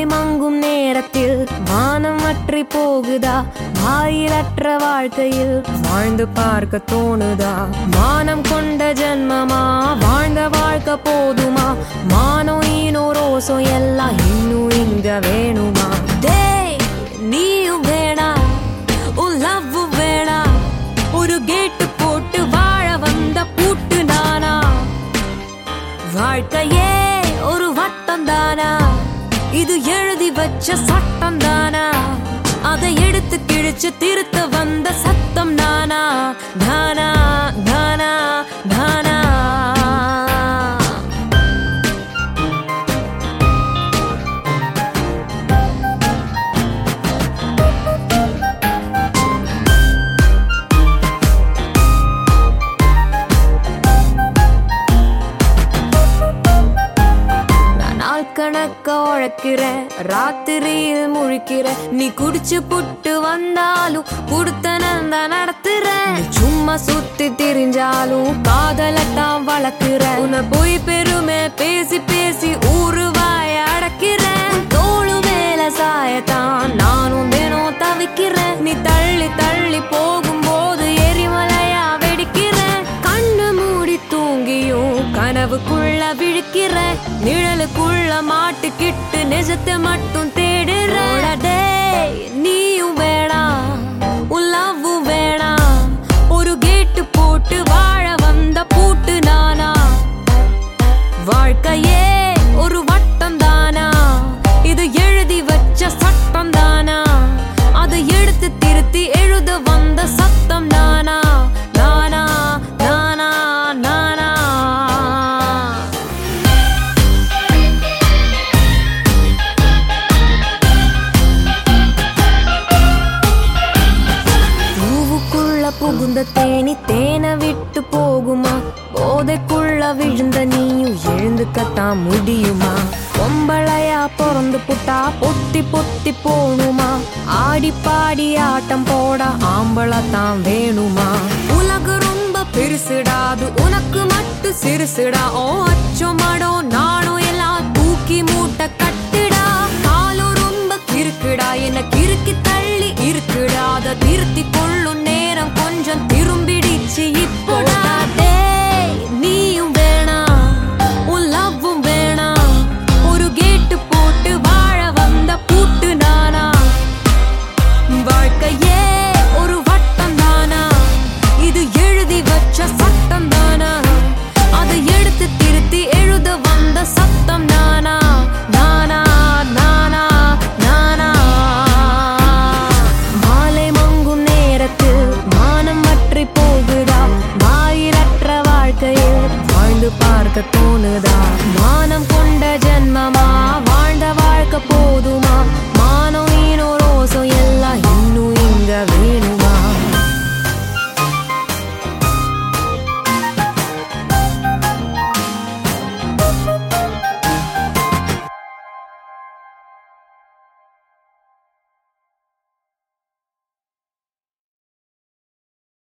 மங்கும் நேரத்தில் வானம் வற்றி போகுதா வாயிலற்ற வாழ்க்கையில் வாழ்ந்து பார்க்க தோணுதா மானம் கொண்ட ஜென்மமா வாழ்ந்த வாழ்க்கை போதுமா மானோ ஈனோ ரோசோ எல்லாம் இன்னும் இங்க வேணுமா டேய் நீயும் வேணா உன் லவ் வேணா ஒரு கேட்டு போட்டு வாழ வந்த பூட்டு நானா வாழ்க்கையே ஒரு வட்டம் தானா இது எழுதி வச்ச சட்டம் தானா அதை எடுத்து கிழிச்சு திருத்த வந்த சத்தம் நானா தானா தானா தானா நான் நாள் கணக்க உழைக்கிறேன் ராத்திரியில் முழிக்கிறேன் நீ குடிச்சு புட்டு வந்தாலும் குடுத்தனந்த நடத்துறேன் நீ சும்மா சுத்தி திரிஞ்சாலும் காதலத்தான் வளர்க்கிறேன் உன்னை போய் பெருமை பேசி பேசி ஊரு வாய அடக்கிறேன் தோளு மேல சாயத்தான் நானும் தினம் தவிக்கிறேன் நீ தள்ளி தள்ளி போகும்போது எரிமலையா வெடிக்கிறேன் கண்ணு மூடி தூங்கியும் கனவுக்குள்ள விழிக்கிற நிழலுக்குள்ள மாட்டுக்கிட்டு நிஜத்தை மட்டும் தேடுற டேய், நீயும் வேணாம் உன் லவ்வும் வேணாம் ஒரு கேட்டு போட்டு வாழ வந்த பூட்டு நானா வாழ்க்கையே ஒரு வட்டம் தானா இது எழுதி வச்ச சட்டம் தானா அதை எடுத்து திருத்தி எழுத வந்த சத்தம் நானா நானா நானா நானா பூவுக்குள்ள புகுந்த தேனி தேனை விட்டு போகுமா போதைக்குள்ள விழுந்த நீயும் எழுந்துக்கத்தான் முடியுமா பொம்பளையா பிறந்து புட்டா பொத்தி பொத்தி போணுமா ஆடி பாடி ஆட்டம் போட ஆம்பளத்தான் வேணுமா உலகு ரொம்ப பெருசுடாது உனக்கு மட்டும் சிறுசுடா ஓ அச்சோ மடோ நானோ எல்லாம் தூக்கி மூட்டை கட்டுடா காலும் ரொம்ப கிறுக்குடா என்ன கிறுக்கி தள்ளி இருக்குடா அதை திருத்தி கொள்ளும் நேரம் கொஞ்சம்